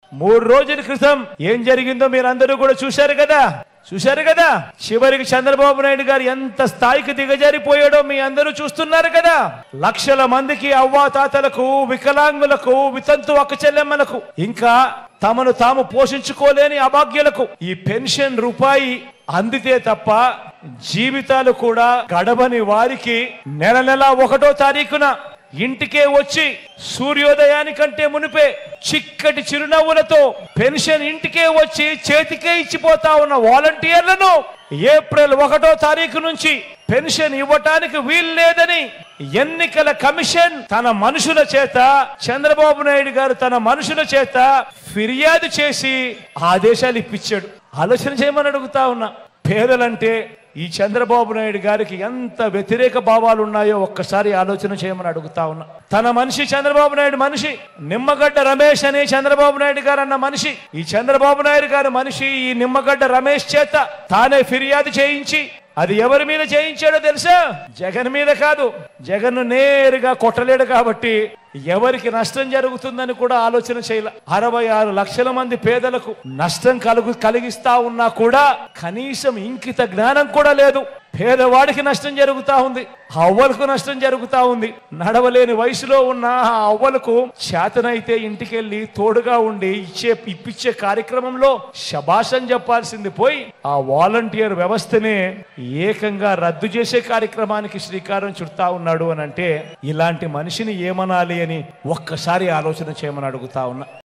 మూడు రోజుల క్రితం ఏం జరిగిందో మీరందరూ కూడా చూశారు కదా చూశారు కదా చివరికి చంద్రబాబు నాయుడు గారు ఎంత స్థాయికి దిగజారిపోయాడో మీ అందరూ చూస్తున్నారు కదా లక్షల మందికి అవ్వాతాతలకు వికలాంగులకు వితంతు అక్కచెల్లెమ్మలకు ఇంకా తమను తాము పోషించుకోలేని అభాగ్యులకు ఈ పెన్షన్ రూపాయి అందితే తప్ప జీవితాలు కూడా గడవని వారికి నెల నెల ఒకటో తారీఖున ఇంటికే వచ్చి సూర్యోదయానికంటే మునిపే చిక్కటి చిరునవ్వులతో పెన్షన్ ఇంటికే వచ్చి చేతికే ఇచ్చిపోతా ఉన్న వాలంటీర్లను ఏప్రిల్ ఒకటో తారీఖు నుంచి పెన్షన్ ఇవ్వటానికి వీలు లేదని ఎన్నికల కమిషన్ తన మనుషుల చేత చంద్రబాబు నాయుడు గారు తన మనుషుల చేత ఫిర్యాదు చేసి ఆదేశాలు ఇప్పించాడు ఆలోచన చేయమని అడుగుతా ఉన్నా పేదలంటే ఈ చంద్రబాబు నాయుడు గారికి ఎంత వ్యతిరేక భావాలు ఉన్నాయో ఒక్కసారి ఆలోచన చేయమని అడుగుతా ఉన్నా తన మనిషి చంద్రబాబు నాయుడు మనిషి నిమ్మగడ్డ రమేష్ అనే చంద్రబాబు నాయుడు గారు అన్న మనిషి ఈ చంద్రబాబు నాయుడు గారి మనిషి ఈ నిమ్మగడ్డ రమేష్ చేత తానే ఫిర్యాదు చేయించి అది ఎవరి మీద చేయించాడో తెలుసా జగన్ మీద కాదు జగన్ నేరుగా కొట్టలేడు కాబట్టి ఎవరికి నష్టం జరుగుతుందని కూడా ఆలోచన చేయాల అరవై ఆరు లక్షల మంది పేదలకు నష్టం కలుగు కలిగిస్తా ఉన్నా కూడా కనీసం ఇంకిత జ్ఞానం కూడా లేదు పేదవాడికి నష్టం జరుగుతా ఉంది ఆ అవ్వలకు నష్టం జరుగుతా ఉంది నడవలేని వయసులో ఉన్న ఆ అవ్వలకు చేతనైతే ఇంటికెళ్ళి తోడుగా ఉండి ఇచ్చే ఇప్పించే కార్యక్రమంలో శబాషం చెప్పాల్సింది పోయి ఆ వాలంటీర్ వ్యవస్థనే ఏకంగా రద్దు చేసే కార్యక్రమానికి శ్రీకారం చుడతా ఉన్నాడు అని అంటే ఇలాంటి మనిషిని ఏమనాలి అని ఒక్కసారి ఆలోచన చేయమని అడుగుతా ఉన్నా